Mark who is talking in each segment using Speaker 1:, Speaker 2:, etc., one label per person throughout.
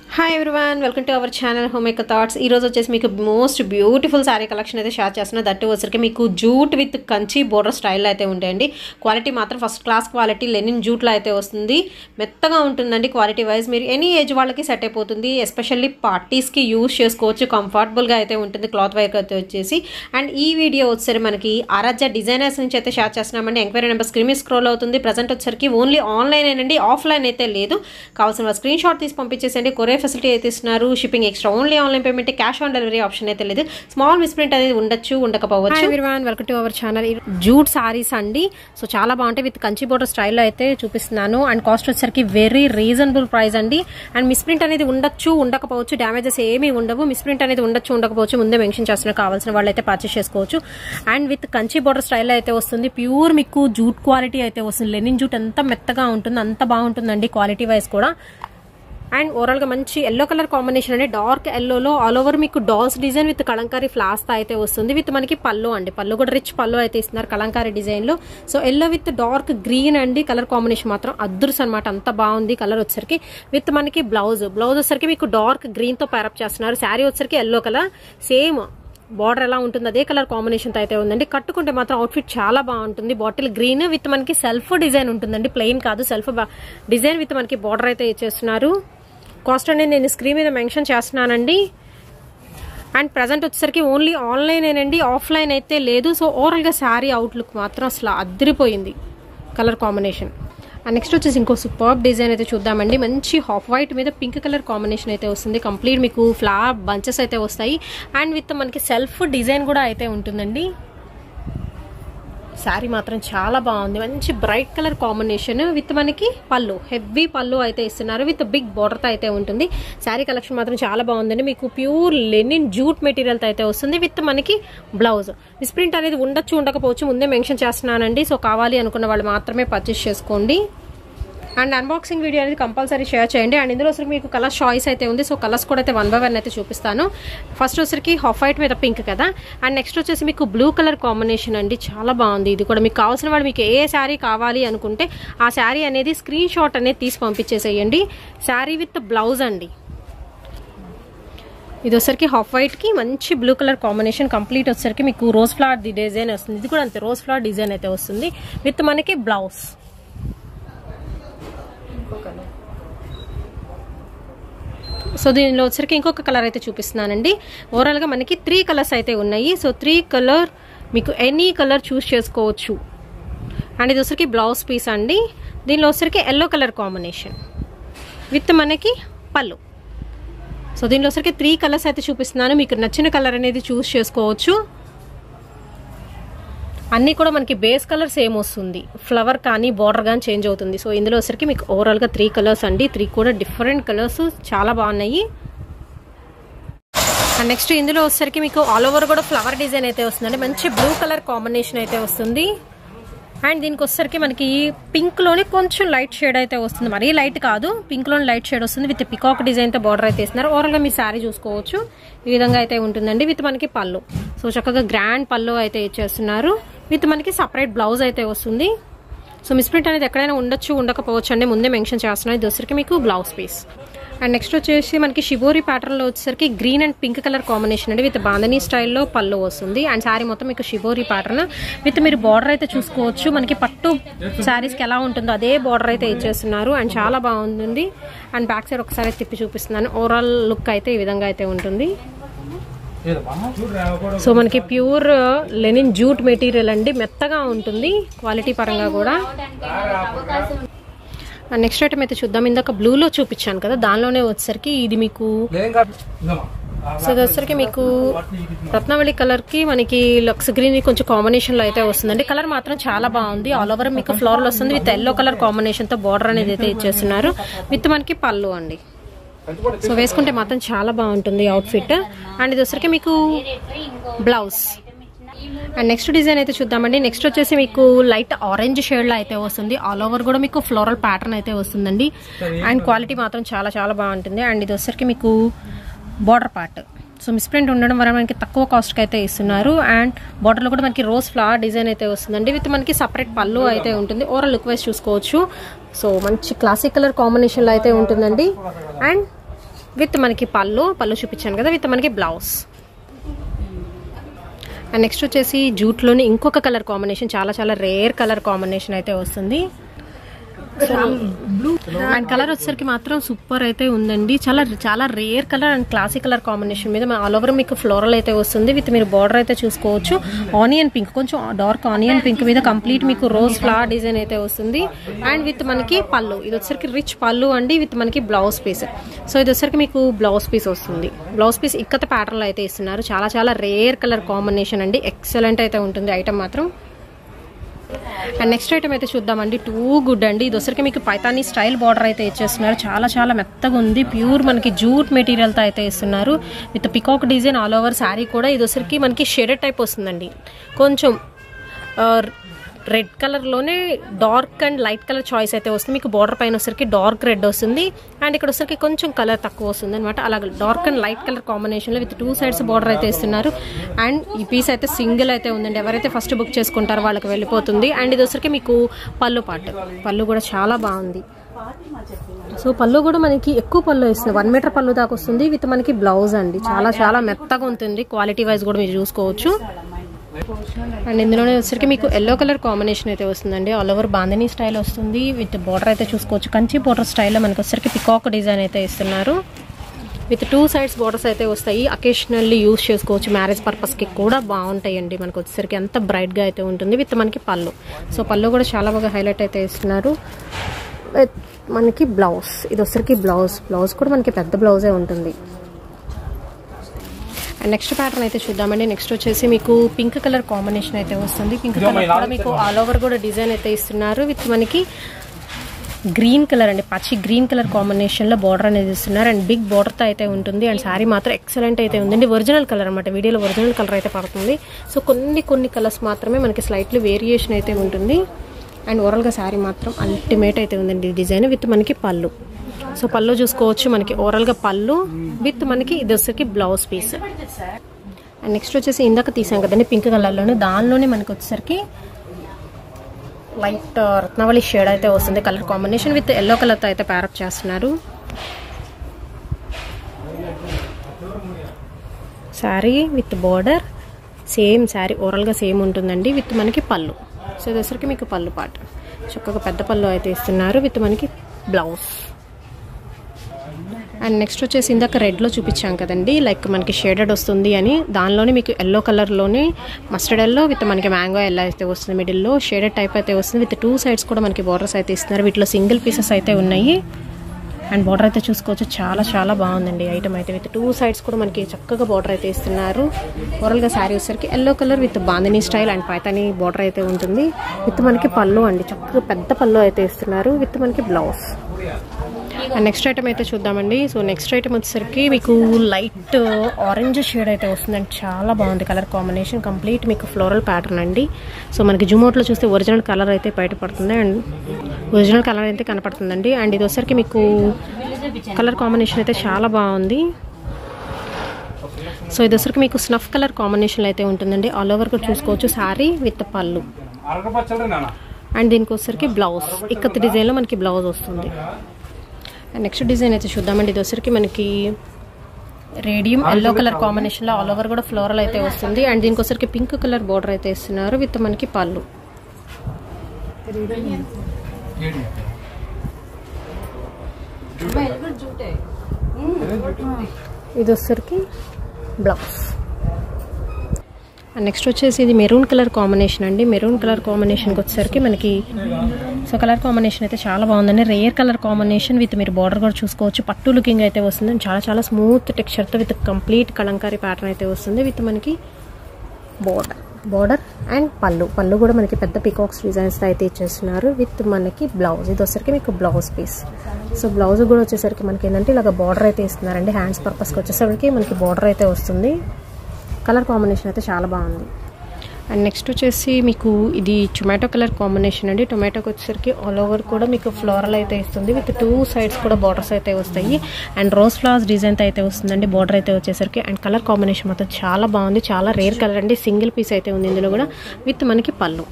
Speaker 1: hi everyone welcome to our channel home maker thoughts ఈ రోజు వచ్చేసి మీకు మోస్ట్ బ్యూటిఫుల్ శారీ కలెక్షన్ అయితే షేర్ చేస్తున్నా దట్టు వచ్చరికి మీకు జూట్ విత్ కంచి బోర్డర్ స్టైల్లో అయితే ఉంటాయండి క్వాలిటీ మాత్రం ఫస్ట్ క్లాస్ క్వాలిటీ లెనిన్ జూట్లో అయితే వస్తుంది మెత్తగా ఉంటుందండి క్వాలిటీ వైజ్ మీరు ఎనీ ఏజ్ వాళ్ళకి సెట్ అయిపోతుంది ఎస్పెషల్లీ పార్టీస్కి యూస్ చేసుకోవచ్చు కంఫర్టబుల్గా అయితే ఉంటుంది క్లాత్ వైర్ అయితే వచ్చేసి అండ్ ఈ వీడియో వచ్చేసరికి మనకి ఆరాధ్య డిజైనర్స్ నుంచి అయితే షేర్ చేస్తున్నామండి ఎంక్వైరీ నెంబర్ స్క్రీన్ మీద స్క్రోల్ అవుతుంది ప్రజెంట్ వచ్చేసరికి ఓన్లీ ఆన్లైన్ ఏనండి ఆఫ్లైన్ అయితే లేదు కావాల్సిన స్క్రీన్ షాట్ తీసి పంపించేసండి కొరియర్ ఫెసిలిటీ అయితే ఇస్తున్నారు shipping extra only online payment cash on delivery option అయితే లేదు స్మాల్ మిస్ప్రింట్ అనేది ఉండొచ్చు ఉండకపోవచ్చు everyone welcome to our channel jute saris అండి సో చాలా బాగుంటాయి విత్ కంచి బోర్డర్ స్టైల్లో అయితే చూపిస్తున్నాను అండ్ కాస్ట్ వచ్చేసరికి వెరీ రీజనబుల్ ప్రైస్ అండి అండ్ మిస్ప్రింట్ అనేది ఉండొచ్చు ఉండకపోవచ్చు డ్యామేజెస్ ఏమీ ఉండవు మిస్ప్రింట్ అనేది ఉండొచ్చు ఉండకపోవచ్చు ముందే మెన్షన్ చేస్తున్నారు కావాల్సిన వాళ్ళు అయితే పర్చేస్ చేసుకోవచ్చు అండ్ విత్ కంచి బోర్డర్ స్టైల్లో అయితే వస్తుంది ప్యూర్ మీకు జూట్ క్వాలిటీ అయితే వస్తుంది లెనిన్ జూట్ ఎంత మెత్తగా ఉంటుంది అంత బాగుంటుందండి క్వాలిటీ వైజ్ కూడా అండ్ ఓవరాల్గా మంచి ఎల్లో కలర్ కాంబినేషన్ అండి డార్క్ ఎల్లోలో ఆల్ ఓవర్ మీకు డాల్స్ డిజైన్ విత్ కలంకారీ ఫ్లాస్ అయితే వస్తుంది విత్ మనకి పళ్ళు అండి పళ్ళు కూడా రిచ్ పళ్ళు అయితే ఇస్తున్నారు కలంకారీ డిజైన్లో so yellow with dark green అండి కలర్ కాంబినేషన్ మాత్రం అదృస్ అనమాట అంత బాగుంది కలర్ వచ్చరికి విత్ మనకి బ్లౌజ్ బ్లౌజ్ వచ్చరికి మీకు డార్క్ గ్రీన్తో ప్యారప్ చేస్తున్నారు శారీ వచ్చరికి ఎల్లో కలర్ సేమ్ బార్డర్ ఎలా ఉంటుంది అదే కలర్ కాంబినేషన్ అయితే ఉందండి కట్టుకుంటే మాత్రం అవుట్ఫిట్ చాలా బాగుంటుంది బాటిల్ గ్రీన్ విత్ మనకి సెల్ఫ్ డిజైన్ ఉంటుందండి ప్లెయిన్ కాదు సెల్ఫ్ డిజైన్ విత్ మనకి బార్డర్ అయితే ఇచ్చేస్తున్నారు కాస్ట్ అనేది నేను స్క్రీన్ మీద మెన్షన్ చేస్తున్నానండి అండ్ ప్రజెంట్ వచ్చేసరికి ఓన్లీ ఆన్లైనేనండి ఆఫ్లైన్ అయితే లేదు సో ఓవరాల్గా శారీ అవుట్లుక్ మాత్రం అసలు అద్దరిపోయింది కలర్ కాంబినేషన్ అండ్ నెక్స్ట్ వచ్చేసి ఇంకో సూపర్ డిజైన్ అయితే చూద్దామండి మంచి హాఫ్ వైట్ మీద పింక్ కలర్ కాంబినేషన్ అయితే వస్తుంది కంప్లీట్ మీకు ఫ్లవర్ బంచెస్ అయితే వస్తాయి అండ్ విత్ మనకి సెల్ఫ్ డిజైన్ కూడా అయితే ఉంటుందండి శారీ మాత్రం చాలా బాగుంది మంచి బ్రైట్ కలర్ కాంబినేషన్ విత్ మనకి పళ్ళు హెవీ పళ్ళు అయితే ఇస్తున్నారు విత్ బిగ్ బార్డర్తో అయితే ఉంటుంది శారీ కలెక్షన్ మాత్రం చాలా బాగుందండి మీకు ప్యూర్ లెనిన్ జూట్ మెటీరియల్తో అయితే వస్తుంది విత్ మనకి బ్లౌజ్ మిస్ప్రింట్ అనేది ఉండొచ్చు ఉండకపోవచ్చు ముందే మెన్షన్ చేస్తున్నానండి సో కావాలి అనుకున్న వాళ్ళు మాత్రమే పర్చేస్ చేసుకోండి అండ్ అన్బాక్సింగ్ వీడియో అనేది కంపల్సరీ షేర్ చేయండి అండ్ ఇందులో వచ్చరికి మీకు కలర్ చాయిస్ అయితే ఉంది సో కలర్స్ కూడా అయితే వన్ బై వన్ అయితే చూపిస్తాను ఫస్ట్ వచ్చరికి హాఫ్ వైట్ మీద పింక్ కదా అండ్ నెక్స్ట్ వచ్చేసి మీకు బ్లూ కలర్ కాంబినేషన్ అండి చాలా బాగుంది ఇది కూడా మీకు కావాల్సిన వాడు మీకు ఏ శారీ కావాలి అనుకుంటే ఆ శారీ అనేది స్క్రీన్ షాట్ అనేది తీసి పంపించేసేయండి శారీ విత్ బ్లౌజ్ అండి ఇది వచ్చరికి హాఫ్ వైట్ కి మంచి బ్లూ కలర్ కాంబినేషన్ కంప్లీట్ వచ్చరికి మీకు రోజ్ ఫ్లవర్ ది డిజైన్ వస్తుంది ఇది కూడా అంతే రోజ్ ఫ్లవర్ డిజైన్ అయితే వస్తుంది విత్ మనకి బ్లౌజ్ సో దీనిలో వచ్చరికి ఇంకొక కలర్ అయితే చూపిస్తున్నానండి ఓవరాల్గా మనకి త్రీ కలర్స్ అయితే ఉన్నాయి సో త్రీ కలర్ మీకు ఎనీ కలర్ చూస్ చేసుకోవచ్చు అండ్ ఇది వచ్చరికి బ్లౌజ్ పీస్ అండి దీనిలో వచ్చరికి ఎల్లో కలర్ కాంబినేషన్ విత్ మనకి పళ్ళు సో దీనిలో వచ్చరికి త్రీ కలర్స్ అయితే చూపిస్తున్నాను మీకు నచ్చిన కలర్ అనేది చూస్ చేసుకోవచ్చు అన్నీ కూడా మనకి బేస్ కలర్ సేమ్ వస్తుంది ఫ్లవర్ కానీ బార్డర్ కానీ చేంజ్ అవుతుంది సో ఇందులో వచ్చరికి మీకు ఓవరాల్గా త్రీ కలర్స్ అండి త్రీ కూడా డిఫరెంట్ కలర్స్ చాలా బాగున్నాయి అండ్ నెక్స్ట్ ఇందులో వచ్చరికి మీకు ఆల్ ఓవర్ కూడా ఫ్లవర్ డిజైన్ అయితే వస్తుందండి మంచి బ్లూ కలర్ కాంబినేషన్ అయితే వస్తుంది అండ్ దీనికి వచ్చేసరికి మనకి పింక్ లోనే కొంచెం లైట్ షేడ్ అయితే వస్తుంది మరీ లైట్ కాదు పింక్ లోని లైట్ షేడ్ వస్తుంది విత్ పికాక్ డిజైన్ తో బార్డర్ అయితే ఇస్తున్నారు ఓవరాల్ గా మీ శారీ చూసుకోవచ్చు ఈ విధంగా అయితే ఉంటుందండి విత్ మనకి పళ్ళు సో చక్కగా గ్రాండ్ పళ్ళు అయితే ఇచ్చేస్తున్నారు విత్ మనకి సపరేట్ బ్లౌజ్ అయితే వస్తుంది సో మిస్ప్రింట్ అనేది ఎక్కడైనా ఉండొచ్చు ఉండకపోవచ్చు అండి ముందే మెన్షన్ చేస్తున్నాను ఇది వచ్చరికి మీకు బ్లౌజ్ పీస్ అండ్ నెక్స్ట్ వచ్చేసి మనకి షిబోరి ప్యాటర్న్లో వచ్చేసరికి green and pink colour combination అండి విత్ బాంధనీ స్టైల్లో పళ్ళు వస్తుంది అండ్ శారీ మొత్తం మీకు షిబోరి ప్యాటర్న్ విత్ మీరు బార్డర్ అయితే చూసుకోవచ్చు మనకి పట్టు శారీస్కి ఎలా ఉంటుందో అదే బార్డర్ అయితే ఇచ్చేస్తున్నారు అండ్ చాలా బాగుంది అండ్ బ్యాక్ సైడ్ ఒకసారి తిప్పి చూపిస్తున్నాను ఓవరాల్ లుక్ అయితే ఈ విధంగా అయితే ఉంటుంది సో మనకి ప్యూర్ లెనిన్ జూట్ మెటీరియల్ అండి మెత్తగా ఉంటుంది క్వాలిటీ పరంగా కూడా నెక్స్ట్ ఐటమ్ అయితే చూద్దాం ఇందాక బ్లూలో చూపించాను కదా దానిలోనే వచ్చేసరికి ఇది మీకు సో ఇది వచ్చేసరికి మీకు రత్నావళి కలర్ కి మనకి లక్స్ గ్రీన్ కొంచెం కాంబినేషన్ లో అయితే వస్తుందండి కలర్ మాత్రం చాలా బాగుంది ఆల్ ఓవర్ మీకు ఫ్లోర్ వస్తుంది విత్ ఎల్లో కలర్ కాంబినేషన్ తో బార్డర్ అనేది అయితే ఇచ్చేస్తున్నారు విత్ మనకి పళ్ళు అండి సో వేసుకుంటే మాత్రం చాలా బాగుంటుంది అవుట్ఫిట్ అండ్ ఇది వచ్చరికి మీకు బ్లౌజ్ అండ్ నెక్స్ట్ డిజైన్ అయితే చూద్దామండి నెక్స్ట్ వచ్చేసి మీకు లైట్ ఆరెంజ్ షేడ్లో అయితే వస్తుంది ఆల్ ఓవర్ కూడా మీకు ఫ్లోరల్ ప్యాటర్న్ అయితే వస్తుందండి అండ్ క్వాలిటీ మాత్రం చాలా చాలా బాగుంటుంది అండ్ ఇది వచ్చరికి మీకు బార్డర్ పార్ట్ సో మిస్ప్రింట్ ఉండడం వల్ల మనకి తక్కువ కాస్ట్కి అయితే ఇస్తున్నారు అండ్ బార్డర్లో కూడా మనకి రోజ్ ఫ్లవర్ డిజైన్ అయితే వస్తుందండి విత్ మనకి సపరేట్ పళ్ళు అయితే ఉంటుంది ఓవరాల్ లుక్ వైజ్ చూసుకోవచ్చు సో మంచి క్లాసిక్ కలర్ కాంబినేషన్లో అయితే ఉంటుందండి అండ్ విత్ మనకి పళ్ళు పళ్ళు చూపించాను కదా విత్ మనకి బ్లౌజ్ అండ్ నెక్స్ట్ వచ్చేసి జూట్లోని ఇంకొక కలర్ కాంబినేషన్ చాలా చాలా రేర్ కలర్ కాంబినేషన్ అయితే వస్తుంది అండ్ కలర్ వచ్చేసరికి మాత్రం సూపర్ అయితే ఉందండి చాలా చాలా rare colour and classic colour combination మీద ఆల్ ఓవర్ మీకు ఫ్లోరల్ అయితే వస్తుంది విత్ మీరు బార్డర్ అయితే చూసుకోవచ్చు ఆనియన్ పింక్ కొంచెం డార్క్ ఆనియన్ పింక్ మీద కంప్లీట్ మీకు రోజ్ ఫ్లవర్ డిజైన్ అయితే వస్తుంది అండ్ విత్ మనకి పళ్ళు ఇది వచ్చేసరికి రిచ్ పళ్ళు అండి విత్ మనకి బ్లౌజ్ పీస్ సో ఇది వచ్చేసరికి మీకు బ్లౌజ్ పీస్ వస్తుంది బ్లౌజ్ పీస్ ఇక్కత ప్యాటర్న్లో అయితే ఇస్తున్నారు చాలా చాలా రేర్ కలర్ కాంబినేషన్ అండి ఎక్సలెంట్ అయితే ఉంటుంది ఐటమ్ మాత్రం అండ్ నెక్స్ట్ ఐటమ్ అయితే చూద్దామండి టూ గుడ్ అండి ఇది వచ్చరికి మీకు పైతానీ స్టైల్ బార్డర్ అయితే ఇచ్చేస్తున్నారు చాలా చాలా మెత్తగా ఉంది ప్యూర్ మనకి జూట్ మెటీరియల్తో అయితే ఇస్తున్నారు with peacock design all over sari కూడా ఇది వచ్చరికి మనకి షేడెడ్ టైప్ వస్తుందండి కొంచెం రెడ్ కలర్లోనే dark and light colour choice అయితే వస్తుంది మీకు బార్డర్ పైన వచ్చరికి డార్క్ రెడ్ వస్తుంది అండ్ ఇక్కడ వచ్చరికి కొంచెం కలర్ తక్కువ వస్తుంది అనమాట అలాగే డార్క్ అండ్ లైట్ కలర్ కాంబినేషన్లో విత్ టూ సైడ్స్ బార్డర్ అయితే ఇస్తున్నారు అండ్ ఈ పీస్ అయితే సింగిల్ అయితే ఉందండి ఎవరైతే ఫస్ట్ బుక్ చేసుకుంటారో వాళ్ళకి వెళ్ళిపోతుంది అండ్ ఇది వచ్చరికి మీకు పళ్ళు పాటు పళ్ళు కూడా చాలా బాగుంది సో పళ్ళు కూడా మనకి ఎక్కువ పళ్ళు ఇస్తుంది వన్ మీటర్ పళ్ళు దాకా వస్తుంది విత్ మనకి బ్లౌజ్ అండి చాలా చాలా మెత్తగా ఉంటుంది క్వాలిటీ వైజ్ కూడా మీరు చూసుకోవచ్చు అండ్ ఇందులోనే వచ్చరికి మీకు ఎల్లో కలర్ కాంబినేషన్ అయితే వస్తుందండి ఆల్ ఓవర్ బాందని స్టైల్ వస్తుంది విత్ బార్డర్ అయితే చూసుకోవచ్చు కంచి బార్డర్ స్టైల్లో మనకి వచ్చరికి పికాక్ డిజైన్ అయితే ఇస్తున్నారు విత్ టూ సైడ్స్ బార్డర్స్ అయితే వస్తాయి అకేషనల్లీ యూస్ చేసుకోవచ్చు మ్యారేజ్ పర్పస్కి కూడా బాగుంటాయండి మనకు వచ్చేసరికి ఎంత బ్రైట్గా అయితే ఉంటుంది విత్ మనకి పళ్ళు సో పళ్ళు కూడా చాలా బాగా హైలైట్ అయితే ఇస్తున్నారు విత్ మనకి బ్లౌజ్ ఇది వచ్చరికి బ్లౌజ్ బ్లౌజ్ కూడా మనకి పెద్ద బ్లౌజే ఉంటుంది అండ్ నెక్స్ట్ ప్యాటర్న్ అయితే చూద్దామండి నెక్స్ట్ వచ్చేసి మీకు పింక్ కలర్ కాంబినేషన్ అయితే వస్తుంది పింక్ కలర్ కూడా మీకు ఆల్ ఓవర్ కూడా డిజైన్ అయితే ఇస్తున్నారు విత్ మనకి గ్రీన్ కలర్ అండి పచ్చి గ్రీన్ కలర్ కాంబినేషన్లో బార్డర్ అనేది ఇస్తున్నారు అండ్ బిగ్ బార్డర్తో అయితే ఉంటుంది అండ్ శారీ మాత్రం ఎక్సలెంట్ అయితే ఉందండి ఒరిజినల్ కలర్ అనమాట వీడియోలో ఒరిజినల్ కలర్ అయితే పడుతుంది సో కొన్ని కొన్ని కలర్స్ మాత్రమే మనకి స్లైట్లీ వేరియేషన్ అయితే ఉంటుంది అండ్ ఓవరాల్గా శారీ మాత్రం అల్టిమేట్ అయితే ఉందండి డిజైన్ విత్ మనకి పళ్ళు సో పళ్ళు చూసుకోవచ్చు మనకి ఓవరాల్గా పళ్ళు విత్ మనకి ఇది వచ్చేసరికి బ్లౌజ్ పీస్ అండ్ నెక్స్ట్ వచ్చేసి ఇందాక తీసాం కదండి పింక్ కలర్లోనే దానిలోనే మనకి వచ్చేసరికి లైట్ రత్నవళి షేడ్ అయితే వస్తుంది కలర్ కాంబినేషన్ విత్ ఎల్లో కలర్తో అయితే ప్యారప్ చేస్తున్నారు sari with border same sari ఓవరాల్గా సేమ్ ఉంటుందండి విత్ మనకి పళ్ళు సో ఇది వచ్చరికి మీకు పళ్ళు పాట చక్కగా పెద్ద పళ్ళు అయితే ఇస్తున్నారు విత్ మనకి బ్లౌజ్ అండ్ నెక్స్ట్ వచ్చేసి ఇందాక రెడ్లో చూపించాం కదండి లైక్ మనకి షేడెడ్ వస్తుంది అని దానిలోనే మీకు ఎల్లో కలర్లోనే మస్టర్డ్ ఎల్లో విత్ మనకి మ్యాంగో ఎల్లో అయితే వస్తుంది మిడిల్లో షేడెడ్ టైప్ అయితే వస్తుంది విత్ టూ సైడ్స్ కూడా మనకి బార్డర్స్ అయితే ఇస్తున్నారు వీటిలో సింగిల్ పీసెస్ అయితే ఉన్నాయి అండ్ బార్డర్ అయితే చూసుకోవచ్చు చాలా చాలా బాగుందండి ఐటమ్ అయితే విత్ టూ సైడ్స్ కూడా మనకి చక్కగా బార్డర్ అయితే ఇస్తున్నారు ఓవరాల్గా శారీ వచ్చేసరికి yellow colour with bandhani style and Paithani border అయితే ఉంటుంది విత్ మనకి పళ్ళు అండి చక్కగా పెద్ద పళ్ళు అయితే ఇస్తున్నారు విత్ మనకి బ్లౌజ్ అండ్ నెక్స్ట్ ఐటమ్ అయితే చూద్దామండి సో నెక్స్ట్ ఐటమ్ వచ్చేసరికి మీకు లైట్ ఆరెంజ్ షేడ్ అయితే వస్తుందండి చాలా బాగుంది కలర్ కాంబినేషన్ కంప్లీట్ మీకు ఫ్లోరల్ ప్యాటర్న్ అండి సో మనకి జుమోట్లో చూస్తే ఒరిజినల్ కలర్ అయితే బయటపడుతుంది అండ్ ఒరిజినల్ కలర్ అయితే కనపడుతుందండి అండ్ ఇది వచ్చరికి మీకు కలర్ కాంబినేషన్ అయితే చాలా బాగుంది సో ఇది వచ్చరికి మీకు స్నఫ్ కలర్ కాంబినేషన్ అయితే ఉంటుందండి ఆల్ ఓవర్ కూడా చూసుకోవచ్చు శారీ విత్ పళ్ళు అండ్ దీనికి వచ్చరికి బ్లౌజ్ ఇక్కత్ డిజైన్లో మనకి బ్లౌజ్ వస్తుంది అండ్ నెక్స్ట్ డిజైన్ అయితే చూద్దామండి ఇది వచ్చరికి మనకి రేడియం ఎల్లో కలర్ కాంబినేషన్లో ఆల్ ఓవర్ కూడా ఫ్లోరల్ అయితే వస్తుంది అండ్ దీనికి వచ్చరికి పింక్ కలర్ బార్డర్ అయితే ఇస్తున్నారు విత్ మనకి పళ్ళు ఇది వచ్చరికి బ్లౌజ్ అండ్ నెక్స్ట్ వచ్చేసి ఇది మెరూన్ కలర్ కాంబినేషన్ అండి మెరూన్ కలర్ కాంబినేషన్కి వచ్చేసరికి మనకి సో కలర్ కాంబినేషన్ అయితే చాలా బాగుందండి రేర్ కలర్ కాంబినేషన్ విత్ మీరు బార్డర్ కూడా చూసుకోవచ్చు పట్టు లుకింగ్ అయితే వస్తుంది చాలా చాలా స్మూత్ టెక్స్చర్తో విత్ కంప్లీట్ కలంకారీ ప్యాటర్న్ అయితే వస్తుంది విత్ మనకి బోర్డర్ బోర్డర్ అండ్ పళ్ళు పళ్ళు కూడా మనకి పెద్ద పికాక్స్ డిజైన్స్ అయితే ఇచ్చేస్తున్నారు విత్ మనకి బ్లౌజ్ ఇది వచ్చేసరికి మీకు బ్లౌజ్ పీస్ సో బ్లౌజ్ కూడా వచ్చేసరికి మనకి ఏంటంటే ఇలాగ బార్డర్ అయితే ఇస్తున్నారండి హ్యాండ్స్ పర్పస్కి వచ్చేసరికి మనకి బార్డర్ అయితే వస్తుంది కలర్ కాంబినేషన్ అయితే చాలా బాగుంది అండ్ నెక్స్ట్ వచ్చేసి మీకు ఇది టొమాటో కలర్ కాంబినేషన్ అండి టొమాటోకి వచ్చేసరికి ఆల్ ఓవర్ కూడా మీకు ఫ్లోరల్ అయితే ఇస్తుంది విత్ టూ సైడ్స్ కూడా బార్డర్స్ అయితే వస్తాయి అండ్ రోజ్ ఫ్లవర్స్ డిజైన్ అయితే వస్తుందండి బార్డర్ అయితే వచ్చేసరికి అండ్ కలర్ కాంబినేషన్ మొత్తం చాలా బాగుంది చాలా రేర్ కలర్ అండి సింగిల్ పీస్ అయితే ఉంది ఇందులో కూడా విత్ మనకి పళ్ళు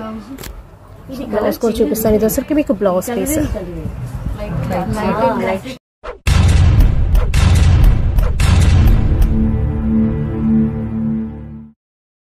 Speaker 1: వేసుకొని చూపిస్తాను ఇది వచ్చరికి మీకు బ్లౌజ్ పీస్